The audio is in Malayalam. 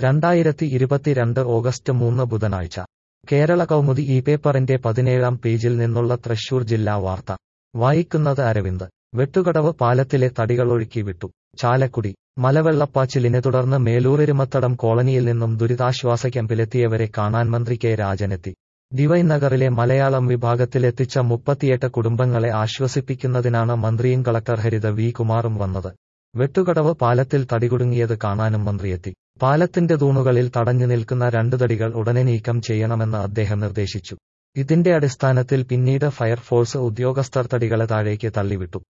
രണ്ടായിരത്തി ഇരുപത്തിരണ്ട് ഓഗസ്റ്റ് മൂന്ന് ബുധനാഴ്ച കേരള കൗമുദി ഈ പേപ്പറിന്റെ പതിനേഴാം പേജിൽ നിന്നുള്ള തൃശൂർ ജില്ലാ വാർത്ത വായിക്കുന്നത് അരവിന്ദ് വെട്ടുകടവ് പാലത്തിലെ തടികൾ ഒഴുക്കി വിട്ടു ചാലക്കുടി മലവെള്ളപ്പാച്ചിലിനെ തുടർന്ന് മേലൂരിരുമത്തടം കോളനിയിൽ നിന്നും ദുരിതാശ്വാസ ക്യാമ്പിലെത്തിയവരെ കാണാൻ മന്ത്രി കെ രാജനെത്തി ഡിവൈൻ നഗറിലെ മലയാളം വിഭാഗത്തിലെത്തിച്ച മുപ്പത്തിയെട്ട് കുടുംബങ്ങളെ ആശ്വസിപ്പിക്കുന്നതിനാണ് മന്ത്രിയും കളക്ടർ ഹരിത വി കുമാറും വന്നത് വെട്ടുകടവ് പാലത്തിൽ തടികുടുങ്ങിയത് കാണാനും മന്ത്രിയെത്തി പാലത്തിന്റെ തൂണുകളിൽ തടഞ്ഞു നിൽക്കുന്ന രണ്ട് തടികൾ ഉടനെ നീക്കം ചെയ്യണമെന്ന് അദ്ദേഹം നിർദ്ദേശിച്ചു ഇതിന്റെ അടിസ്ഥാനത്തിൽ പിന്നീട് ഫയർഫോഴ്സ് ഉദ്യോഗസ്ഥർ തടികളെ താഴേക്ക് തള്ളിവിട്ടു